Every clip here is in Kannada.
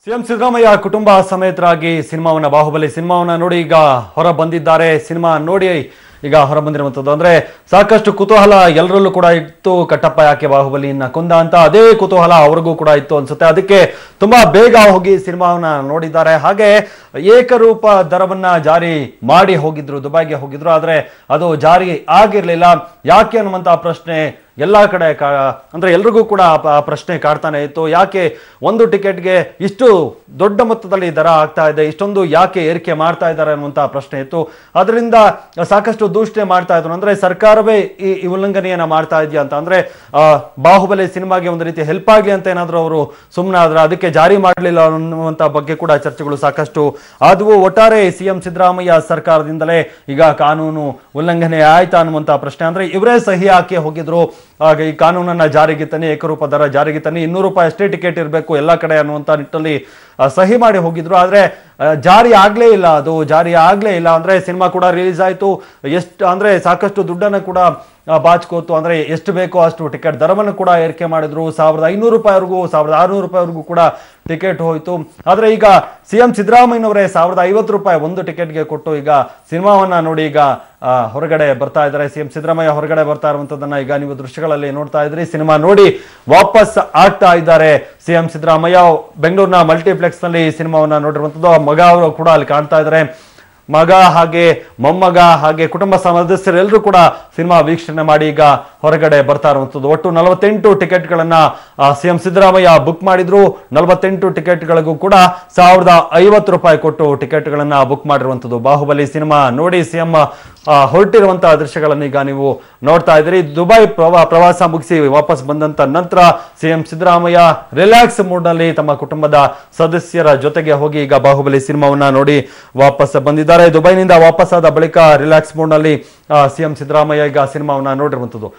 ಸಿಎಂ ಸಿದ್ದರಾಮಯ್ಯ ಕುಟುಂಬ ಸಮೇತರಾಗಿ ಸಿನಿಮಾವನ್ನ ಬಾಹುಬಲಿ ಸಿನಿಮಾವನ್ನ ನೋಡಿ ಈಗ ಹೊರ ಬಂದಿದ್ದಾರೆ ಸಿನಿಮಾ ನೋಡಿ ಈಗ ಹೊರ ಬಂದಿರುವಂತದ್ದು ಅಂದ್ರೆ ಸಾಕಷ್ಟು ಕುತೂಹಲ ಎಲ್ಲರಲ್ಲೂ ಕೂಡ ಇತ್ತು ಕಟ್ಟಪ್ಪ ಯಾಕೆ ಬಾಹುಬಲಿಯನ್ನ ಕೊಂದ ಅಂತ ಅದೇ ಕುತೂಹಲ ಅವ್ರಿಗೂ ಕೂಡ ಇತ್ತು ಅನ್ಸುತ್ತೆ ಅದಕ್ಕೆ ತುಂಬಾ ಬೇಗ ಹೋಗಿ ಸಿನಿಮಾವನ್ನ ನೋಡಿದ್ದಾರೆ ಹಾಗೆ ಏಕರೂಪ ದರವನ್ನ ಜಾರಿ ಮಾಡಿ ಹೋಗಿದ್ರು ದುಬೈಗೆ ಹೋಗಿದ್ರು ಆದ್ರೆ ಅದು ಜಾರಿ ಆಗಿರ್ಲಿಲ್ಲ ಯಾಕೆ ಅನ್ನುವಂತ ಪ್ರಶ್ನೆ ಎಲ್ಲಾ ಕಡೆ ಕಾ ಅಂದ್ರೆ ಎಲ್ರಿಗೂ ಕೂಡ ಆ ಪ- ಆ ಪ್ರಶ್ನೆ ಕಾಡ್ತಾನೆ ಇತ್ತು ಯಾಕೆ ಒಂದು ಟಿಕೆಟ್ಗೆ ಇಷ್ಟು ದೊಡ್ಡ ಮೊತ್ತದಲ್ಲಿ ದರ ಆಗ್ತಾ ಇದೆ ಇಷ್ಟೊಂದು ಯಾಕೆ ಏರಿಕೆ ಮಾಡ್ತಾ ಇದ್ದಾರೆ ಅನ್ನುವಂತ ಪ್ರಶ್ನೆ ಇತ್ತು ಅದರಿಂದ ಸಾಕಷ್ಟು ದೂಷಣೆ ಮಾಡ್ತಾ ಇದ್ರು ಅಂದ್ರೆ ಸರ್ಕಾರವೇ ಈ ಈ ಉಲ್ಲಂಘನೆಯನ್ನ ಮಾಡ್ತಾ ಇದೆಯಾ ಅಂತ ಅಂದ್ರೆ ಆ, ಬಾಹುಬಲಿ ಸಿನಿಮಾಗೆ ಒಂದು ರೀತಿ ಹೆಲ್ಪ್ ಆಗ್ಲಿ ಅಂತ ಏನಾದ್ರು ಅವರು ಸುಮ್ಮನೆ ಆದ್ರೆ ಅದಕ್ಕೆ ಜಾರಿ ಮಾಡಲಿಲ್ಲ ಅನ್ನುವಂತ ಬಗ್ಗೆ ಕೂಡ ಚರ್ಚೆಗಳು ಸಾಕಷ್ಟು ಆದವು ಒಟ್ಟಾರೆ ಸಿಎಂ ಸಿದ್ದರಾಮಯ್ಯ ಸರ್ಕಾರದಿಂದಲೇ ಈಗ ಕಾನೂನು ಉಲ್ಲಂಘನೆ ಆಯ್ತಾ ಅನ್ನುವಂತ ಪ್ರಶ್ನೆ ಅಂದ್ರೆ ಇವರೇ ಸಹಿ ಹಾಕಿ ಹೋಗಿದ್ರು ಆಗ ಈ ಕಾನೂನನ್ನ ಜಾರಿಗೆ ತನ್ನಿ ಏಕರೂಪ ದರ ಜಾರಿಗೆ ತನ್ನಿ ಇನ್ನೂರು ರೂಪಾಯಿ ಅಷ್ಟೇ ಟಿಕೆಟ್ ಇರಬೇಕು ಎಲ್ಲ ಕಡೆ ಅನ್ನುವಂತ ನಿಟ್ಟಲ್ಲಿ ಆ, ಸಹಿ ಮಾಡಿ ಹೋಗಿದ್ರು ಆದ್ರೆ ಆ, ಜಾರಿ ಆಗ್ಲೇ ಇಲ್ಲ ಅದು ಜಾರಿ ಆಗ್ಲೇ ಇಲ್ಲ ಅಂದ್ರೆ ಸಿನಿಮಾ ಕೂಡ ರಿಲೀಸ್ ಆಯ್ತು ಎಷ್ಟು ಅಂದ್ರೆ ಸಾಕಷ್ಟು ದುಡ್ಡನ್ನು ಕೂಡ ಆ, ಬಾಚ್ಕೋತು ಅಂದ್ರೆ ಎಷ್ಟು ಬೇಕೋ ಅಷ್ಟು ಟಿಕೆಟ್ ದರವನ್ನು ಕೂಡ ಏರಿಕೆ ಮಾಡಿದ್ರು ಸಾವಿರದ ಐನೂರು ರೂಪಾಯಿವರೆಗೂ ಸಾವಿರದ ಆರುನೂರು ರೂಪಾಯಿವರೆಗೂ ಕೂಡ ಟಿಕೆಟ್ ಹೋಯ್ತು ಆದ್ರೆ ಈಗ ಸಿಎಂ ಸಿದ್ದರಾಮಯ್ಯನವರೇ ಸಾವಿರದ ಐವತ್ತು ರೂಪಾಯಿ ಒಂದು ಟಿಕೆಟ್ಗೆ ಕೊಟ್ಟು ಈಗ ಸಿನಿಮಾವನ್ನ ನೋಡಿ ಈಗ ಆ, ಹೊರಗಡೆ ಬರ್ತಾ ಇದ್ದಾರೆ ಸಿಎಂ ಸಿದ್ದರಾಮಯ್ಯ ಹೊರಗಡೆ ಬರ್ತಾ ಇರುವಂತದನ್ನ ಈಗ ನೀವು ದೃಶ್ಯಗಳಲ್ಲಿ ನೋಡ್ತಾ ಇದ್ರಿ ಸಿನಿಮಾ ನೋಡಿ ವಾಪಸ್ ಆಗ್ತಾ ಇದ್ದಾರೆ ಸಿಎಂ ಸಿದ್ದರಾಮಯ್ಯ ಬೆಂಗಳೂರಿನ ಮಲ್ಟಿಪ್ಲೆಕ್ಸ್ ನಲ್ಲಿ ಸಿನಿಮಾವನ್ನ ನೋಡಿರುವಂತದ್ದು ಆ ಮಗ ಅವರು ಕೂಡ ಅಲ್ಲಿ ಕಾಣ್ತಾ ಇದ್ದಾರೆ ಮಗ ಹಾಗೆ ಮೊಮ್ಮಗ ಹಾಗೆ ಕುಟುಂಬ ಸದಸ್ಯರೆಲ್ಲರೂ ಕೂಡ ಸಿನಿಮಾ ವೀಕ್ಷಣೆ ಮಾಡಿ ಈಗ ಹೊರಗಡೆ ಬರ್ತಾ ಇರುವಂತದ್ದು ಒಟ್ಟು ನಲವತ್ತೆಂಟು ಟಿಕೆಟ್ಗಳನ್ನ ಸಿಎಂ ಸಿದ್ದರಾಮಯ್ಯ ಬುಕ್ ಮಾಡಿದ್ರು ನಲವತ್ತೆಂಟು ಟಿಕೆಟ್ಗಳಿಗೂ ಕೂಡ ಸಾವಿರದ ಐವತ್ತು ರೂಪಾಯಿ ಕೊಟ್ಟು ಟಿಕೆಟ್ಗಳನ್ನ ಬುಕ್ ಮಾಡಿರುವಂತದ್ದು ಬಾಹುಬಲಿ ಸಿನಿಮಾ ನೋಡಿ ಸಿಎಂ ಹೊರಟಿರುವಂತಹ ದೃಶ್ಯಗಳನ್ನು ಈಗ ನೀವು ನೋಡ್ತಾ ಇದ್ದೀರಿ ದುಬೈ ಪ್ರವಾ ಪ್ರವಾಸ ಮುಗಿಸಿ ವಾಪಸ್ ಬಂದಂತ ನಂತರ ಸಿಎಂ ಸಿದ್ದರಾಮಯ್ಯ ರಿಲ್ಯಾಕ್ಸ್ ಮೂಡ್ ನಲ್ಲಿ ತಮ್ಮ ಕುಟುಂಬದ ಸದಸ್ಯರ ಜೊತೆಗೆ ಹೋಗಿ ಈಗ ಬಾಹುಬಲಿ ಸಿನಿಮಾವನ್ನ ನೋಡಿ ವಾಪಸ್ ಬಂದಿದ್ದಾರೆ ದುಬೈನಿಂದ ವಾಪಸ್ ಆದ ಬಳಿಕ ರಿಲ್ಯಾಕ್ಸ್ ಮೂಡ್ ನಲ್ಲಿ ಸಿಎಂ ಸಿದ್ದರಾಮಯ್ಯ ಈಗ ಸಿನಿಮಾವನ್ನ ನೋಡಿರುವಂತದ್ದು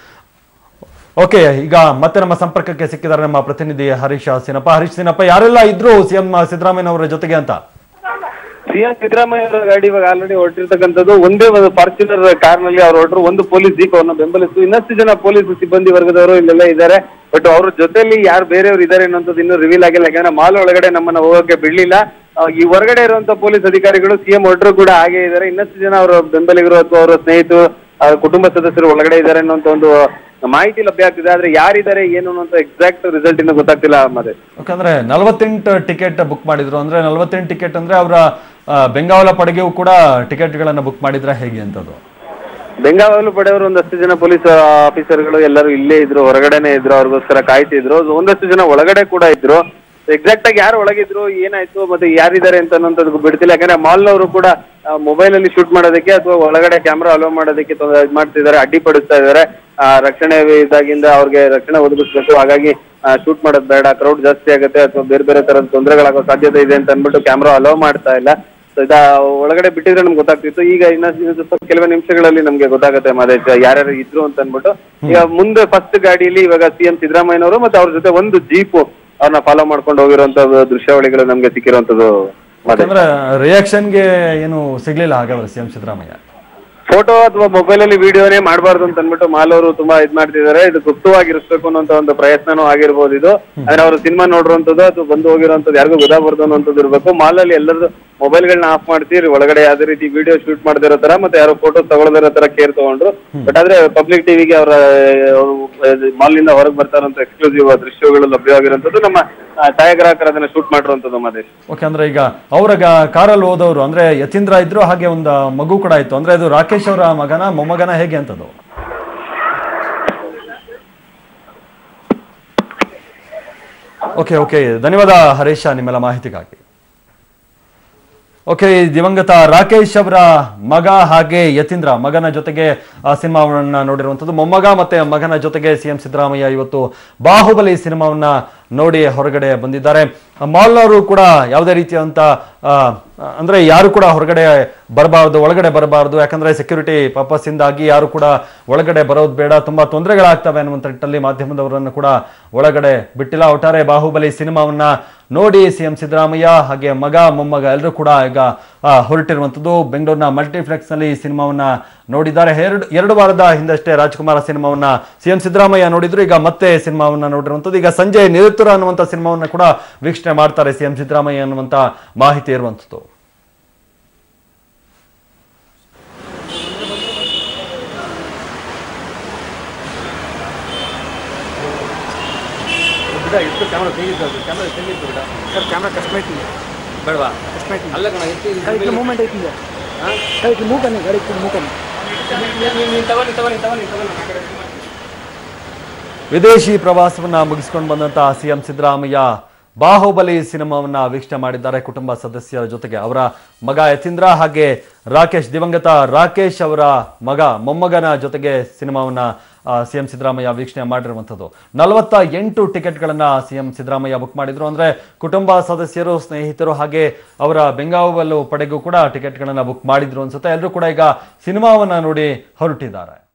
ಓಕೆ ಈಗ ಮತ್ತೆ ನಮ್ಮ ಸಂಪರ್ಕಕ್ಕೆ ಸಿಕ್ಕಿದ್ದಾರೆ ನಮ್ಮ ಪ್ರತಿನಿಧಿ ಹರೀಶ್ ಸಿನಪ್ಪ ಹರೀಶ್ ಸಿನಪ್ಪ ಯಾರೆಲ್ಲ ಇದ್ರು ಸಿಎಂ ಸಿದ್ದರಾಮಯ್ಯನವರ ಜೊತೆಗೆ ಅಂತ ಸಿಎಂ ಸಿದ್ದರಾಮಯ್ಯ ಅವರ ಗಾಡಿ ಇವಾಗ ಆಲ್ರೆಡಿ ಹೊರಟಿರ್ತಕ್ಕಂಥದ್ದು ಒಂದೇ ಒಂದು ಫಾರ್ಚುನರ್ ಕಾರ್ ನಲ್ಲಿ ಅವ್ರು ಹೊರಟರು ಒಂದು ಪೊಲೀಸ್ ಜೀಪ್ ಅವ್ರನ್ನ ಬೆಂಬಲಿಸಿತು ಇನ್ನಷ್ಟು ಜನ ಪೊಲೀಸ್ ಸಿಬ್ಬಂದಿ ವರ್ಗದವರು ಇಲ್ಲೆಲ್ಲ ಇದ್ದಾರೆ ಬಟ್ ಅವ್ರ ಜೊತೆಲಿ ಯಾರು ಬೇರೆಯವರು ಇದ್ದಾರೆ ಅನ್ನೋದು ಇನ್ನೂ ರಿವೀಲ್ ಆಗಿಲ್ಲ ಯಾಕಂದ್ರೆ ಮಾಲ್ ಒಳಗಡೆ ನಮ್ಮನ್ನ ಹೋಗೋಕೆ ಬಿಡ್ಲಿಲ್ಲ ಆ, ಈ ಹೊರಗಡೆ ಇರುವಂತ ಪೊಲೀಸ್ ಅಧಿಕಾರಿಗಳು ಸಿಎಂ ಹೊರಟರು ಕೂಡ ಹಾಗೆ ಇದ್ದಾರೆ ಇನ್ನಷ್ಟು ಜನ ಅವರ ಬೆಂಬಲಿಗರು ಅಥವಾ ಅವರ ಸ್ನೇಹಿತರು ಆ, ಕುಟುಂಬ ಸದಸ್ಯರು ಒಳಗಡೆ ಇದ್ದಾರೆ ಅನ್ನೋಂತ ಒಂದು ಮಾಹಿತಿ ಲಭ್ಯ ಆಗ್ತಿದೆ ಆದ್ರೆ ಯಾರಿದ್ದಾರೆ ಏನು ಅನ್ನೋಂತ ಎಕ್ಸಾಕ್ಟ್ ರಿಸಲ್ಟ್ ಇನ್ನು ಗೊತ್ತಾಗ್ತಿಲ್ಲ ಮತ್ತೆ ಯಾಕಂದ್ರೆ ನಲವತ್ತೆಂಟು ಟಿಕೆಟ್ ಬುಕ್ ಮಾಡಿದ್ರು ಅಂದ್ರೆ ನಲವತ್ತೆಂಟು ಟಿಕೆಟ್ ಅಂದ್ರೆ ಅವರ ಬೆಂಗಾವಲ ಪಡೆಗೆಯೂ ಕೂಡ ಟಿಕೆಟ್ಗಳನ್ನ ಬುಕ್ ಮಾಡಿದ್ರೆ ಹೇಗೆ ಅಂತದ್ದು ಬೆಂಗಾವಲು ಪಡೆಯವರು ಒಂದಷ್ಟು ಜನ ಪೊಲೀಸ್ ಆಫೀಸರ್ಗಳು ಎಲ್ಲರೂ ಇಲ್ಲೇ ಇದ್ರು ಹೊರಗಡೆನೆ ಇದ್ರು ಅವ್ರಿಗೋಸ್ಕರ ಕಾಯ್ತಿದ್ರು ಒಂದಷ್ಟು ಜನ ಒಳಗಡೆ ಕೂಡ ಇದ್ರು ಎಕ್ಸಾಕ್ಟ್ ಆಗಿ ಯಾರು ಒಳಗಿದ್ರು ಏನಾಯ್ತು ಮತ್ತೆ ಯಾರಿದ್ದಾರೆ ಅಂತ ಅನ್ನೋಂಥದ್ದು ಬಿಡ್ತಿಲ್ಲ ಯಾಕಂದ್ರೆ ಮಾಲ್ನವರು ಕೂಡ ಮೊಬೈಲ್ ಅಲ್ಲಿ ಶೂಟ್ ಮಾಡೋದಕ್ಕೆ ಅಥವಾ ಒಳಗಡೆ ಕ್ಯಾಮ್ರಾ ಅಲೋ ಮಾಡೋದಕ್ಕೆ ತೊಂದ್ರೆ ಇದ್ ಮಾಡ್ತಿದ್ದಾರೆ ಅಡ್ಡಿಪಡಿಸ್ತಾ ಇದ್ದಾರೆ ಆ, ರಕ್ಷಣೆ ಇದಾಗಿಂದ ಅವ್ರಿಗೆ ರಕ್ಷಣೆ ಒದಗಿಸ್ಬೇಕು ಹಾಗಾಗಿ ಶೂಟ್ ಮಾಡೋದು ಬೇಡ ಕ್ರೌಡ್ ಜಾಸ್ತಿ ಆಗುತ್ತೆ ಅಥವಾ ಬೇರೆ ಬೇರೆ ತರದ ತೊಂದರೆಗಳಾಗೋ ಸಾಧ್ಯತೆ ಇದೆ ಅಂತ ಅಂದ್ಬಿಟ್ಟು ಕ್ಯಾಮ್ರಾ ಅಲೋ ಮಾಡ್ತಾ ಇಲ್ಲ So ಇದ ಒಳಗಡೆ ಬಿಟ್ಟಿದ್ರೆ ನಮ್ಗೆ ಗೊತ್ತಾಗ್ತಿತ್ತು ಈಗ ಇನ್ನ ಇನ್ನು ಸ್ವಲ್ಪ ಕೆಲವೇ ನಿಮಿಷಗಳಲ್ಲಿ ನಮ್ಗೆ ಗೊತ್ತಾಗುತ್ತೆ ಮಹೇಶ್ ಯಾರ್ಯಾರು ಇದ್ರು ಅಂತ ಅನ್ಬಿಟ್ಟು ಈಗ ಮುಂದೆ ಫಸ್ಟ್ ಗಾಡಿಯಲ್ಲಿ ಇವಾಗ ಸಿಎಂ ಸಿದ್ದರಾಮಯ್ಯನವರು ಮತ್ತೆ ಅವ್ರ ಜೊತೆ ಒಂದು ಜೀಪು ಅವ್ರನ್ನ ಫಾಲೋ ಮಾಡ್ಕೊಂಡು ಹೋಗಿರುವಂತ ದೃಶ್ಯಾವಳಿಗಳು ನಮ್ಗೆ ಸಿಕ್ಕಿರುವಂತದ್ದು ಮಹೇಶ್ ಯಾಕಂದ್ರೆ ರಿಯಾಕ್ಷನ್ಗೆ ಏನು ಸಿಗ್ಲಿಲ್ಲ ಹಾಗಾದ್ರೆ ಸಿಎಂ ಸಿದ್ದರಾಮಯ್ಯ ಫೋಟೋ ಅಥವಾ ಮೊಬೈಲ್ ಅಲ್ಲಿ ವಿಡಿಯೋನೇ ಮಾಡಬಾರ್ದು ಅಂತ ಅಂದ್ಬಿಟ್ಟು ಮಾಲ್ ಅವರು ತುಂಬಾ ಇದ್ ಮಾಡ್ತಿದ್ದಾರೆ ಇದು ಗುಪ್ತವಾಗಿರಿಸ್ಬೇಕು ಅನ್ನೋಂತ ಒಂದು ಪ್ರಯತ್ನನೂ ಆಗಿರ್ಬೋದು ಇದು ಅಂದ್ರೆ ಅವರು ಸಿನಿಮಾ ನೋಡಿರುವಂತದ್ದು ಅಥವಾ ಬಂದು ಹೋಗಿರುವಂತದ್ದು ಯಾರಿಗೂ ಗೊತ್ತಾಗಬಾರ್ದು ಅನ್ನೋಂಥದ್ದು ಇರಬೇಕು ಮಾಲ್ ಅಲ್ಲಿ ಎಲ್ಲರದು ಮೊಬೈಲ್ಗಳನ್ನ ಆಫ್ ಮಾಡ್ತೀರಿ ಒಳಗಡೆ ಯಾವ್ದೇ ರೀತಿ ವಿಡಿಯೋ ಶೂಟ್ ಮಾಡದಿರೋ ತರ ಮತ್ತೆ ಯಾರೋ ಫೋಟೋ ತಗೊಳ್ಳದಿರೋ ತರ ಕೇರ್ ತಗೊಂಡ್ರು ಬಟ್ ಆದ್ರೆ ಪಬ್ಲಿಕ್ ಟಿವಿಗೆ ಅವರ ಮಾಲ್ ನಿಂದ ಹೊರಗೆ ಬರ್ತಾ ಇರುವಂತ ಎಕ್ಸ್ಕ್ಲೂಸಿವ್ ದೃಶ್ಯಗಳು ಲಭ್ಯವಾಗಿರುವಂತದ್ದು ನಮ್ಮ ಆ, ಛಾಯಾಗ್ರಾಹಕರು ಅದನ್ನ ಶೂಟ್ ಮಾಡಿರುವಂತದ್ದು ಮಹೇಶ್ ಓಕೆ ಅಂದ್ರೆ ಈಗ ಅವರ ಕಾರಲ್ಲಿ ಹೋದವರು ಅಂದ್ರೆ ಯತೀಂದ್ರ ಇದ್ರು ಹಾಗೆ ಒಂದು ಮಗು ಕೂಡ ಇತ್ತು ಅಂದ್ರೆ ಇದು ರಾಕೇಶ್ ಅವರ ಮಗನ ಮೊಮ್ಮಗನ ಹೇಗೆ ಅಂತದ್ದು ಓಕೆ ಓಕೆ ಧನ್ಯವಾದ ಹರೀಶ ನಿಮ್ಮೆಲ್ಲ ಮಾಹಿತಿಗಾಗಿ ಓಕೆ ದಿವಂಗತ ರಾಕೇಶ್ ಅವರ ಮಗ ಹಾಗೆ ಯತೀಂದ್ರ ಮಗನ ಜೊತೆಗೆ ಆ ಸಿನಿಮಾವನ್ನ ನೋಡಿರುವಂಥದ್ದು ಮೊಮ್ಮಗ ಮತ್ತೆ ಮಗನ ಜೊತೆಗೆ ಸಿಎಂ ಸಿದ್ದರಾಮಯ್ಯ ಇವತ್ತು ಬಾಹುಬಲಿ ಸಿನಿಮಾವನ್ನ ನೋಡಿ ಹೊರಗಡೆ ಬಂದಿದ್ದಾರೆ ಮಾಲ್ನವರು ಕೂಡ ಯಾವುದೇ ರೀತಿಯಂತ ಆ, ಅಂದ್ರೆ ಯಾರು ಕೂಡ ಹೊರಗಡೆ ಬರಬಾರ್ದು ಒಳಗಡೆ ಬರಬಾರ್ದು ಯಾಕಂದ್ರೆ ಸೆಕ್ಯೂರಿಟಿ ಪರ್ಪಸ್ ಇಂದಾಗಿ ಯಾರು ಕೂಡ ಒಳಗಡೆ ಬರೋದು ಬೇಡ ತುಂಬಾ ತೊಂದರೆಗಳಾಗ್ತವೆ ಅನ್ನುವಂಥ ನಿಟ್ಟಲ್ಲಿ ಮಾಧ್ಯಮದವರನ್ನು ಕೂಡ ಒಳಗಡೆ ಬಿಟ್ಟಿಲ್ಲ ಒಟ್ಟಾರೆ ಬಾಹುಬಲಿ ಸಿನಿಮಾವನ್ನ ನೋಡಿ ಸಿಎಂ ಸಿದ್ದರಾಮಯ್ಯ ಹಾಗೆ ಮಗ ಮೊಮ್ಮಗ ಎಲ್ಲರೂ ಕೂಡ ಈಗ ಆ, ಹೊರಟಿರುವಂಥದ್ದು ಬೆಂಗಳೂರಿನ ಮಲ್ಟಿಪ್ಲೆಕ್ಸ್ ನಲ್ಲಿ ಈ ಸಿನಿಮಾವನ್ನ ನೋಡಿದ್ದಾರೆ ಎರಡು ಎರಡು ವಾರದ ಹಿಂದಷ್ಟೇ ರಾಜ್ಕುಮಾರ ಸಿನಿಮಾವನ್ನ ಸಿಎಂ ಸಿದ್ದರಾಮಯ್ಯ ನೋಡಿದ್ರು ಈಗ ಮತ್ತೆ ಸಿನಿಮಾವನ್ನ ನೋಡಿರುವಂಥದ್ದು ಈಗ ಸಂಜೆ ನಿರುತ್ತರ ಅನ್ನುವಂಥ ಸಿನಿಮಾವನ್ನ ಕೂಡ ವೀಕ್ಷಣೆ ಮಾಡ್ತಾರೆ ಸಿಎಂ ಸಿದ್ದರಾಮಯ್ಯ ಅನ್ನುವಂಥ ಮಾಹಿತಿ ಇರುವಂಥದ್ದು ಸರ್ ಕ್ಯಾಮ್ರಾ ಕಸ್ಟಮೈಟ್ ಇದೆ ಬೇಡವಾ ಕಸ್ಟಮೈಟ್ ಅಲ್ಲ ಕಣ ಎತ್ತಿ ಕೈ ಮೂವ್ಮೆಂಟ್ ಐತಿದೆ ಕೈ ಮೂಕನ್ನಿ ಗಾಡಿ ಮೂಕನ್ನಿ ತಗೊಳ್ಳಿ ತಗೊಳ್ಳಿ ತಗೊಳ್ಳಿ ತಗೊಳ್ಳಿ ವಿದೇಶಿ ಪ್ರವಾಸವನ್ನ ಮುಗಿಸ್ಕೊಂಡು ಬಂದಂತಹ ಸಿಎಂ ಸಿದ್ದರಾಮಯ್ಯ ಬಾಹುಬಲಿ ಸಿನಿಮಾವನ್ನ ವೀಕ್ಷಣೆ ಮಾಡಿದ್ದಾರೆ ಕುಟುಂಬ ಸದಸ್ಯರ ಜೊತೆಗೆ ಅವರ ಮಗ ಯತೀಂದ್ರ ಹಾಗೆ ರಾಕೇಶ್ ದಿವಂಗತ ರಾಕೇಶ್ ಅವರ ಮಗ ಮೊಮ್ಮಗನ ಜೊತೆಗೆ ಸಿನಿಮಾವನ್ನ ಸಿಎಂ ಸಿದ್ದರಾಮಯ್ಯ ವೀಕ್ಷಣೆ ಮಾಡಿರುವಂಥದ್ದು ನಲವತ್ತ ಎಂಟು ಟಿಕೆಟ್ಗಳನ್ನ ಸಿಎಂ ಸಿದ್ದರಾಮಯ್ಯ ಬುಕ್ ಮಾಡಿದ್ರು ಅಂದ್ರೆ ಕುಟುಂಬ ಸದಸ್ಯರು ಸ್ನೇಹಿತರು ಹಾಗೆ ಅವರ ಬೆಂಗಾವಲು ಪಡೆಗೂ ಕೂಡ ಟಿಕೆಟ್ಗಳನ್ನ ಬುಕ್ ಮಾಡಿದ್ರು ಅನ್ಸುತ್ತೆ ಎಲ್ಲರೂ ಕೂಡ ಈಗ ಸಿನಿಮಾವನ್ನ ನೋಡಿ ಹೊರಟಿದ್ದಾರೆ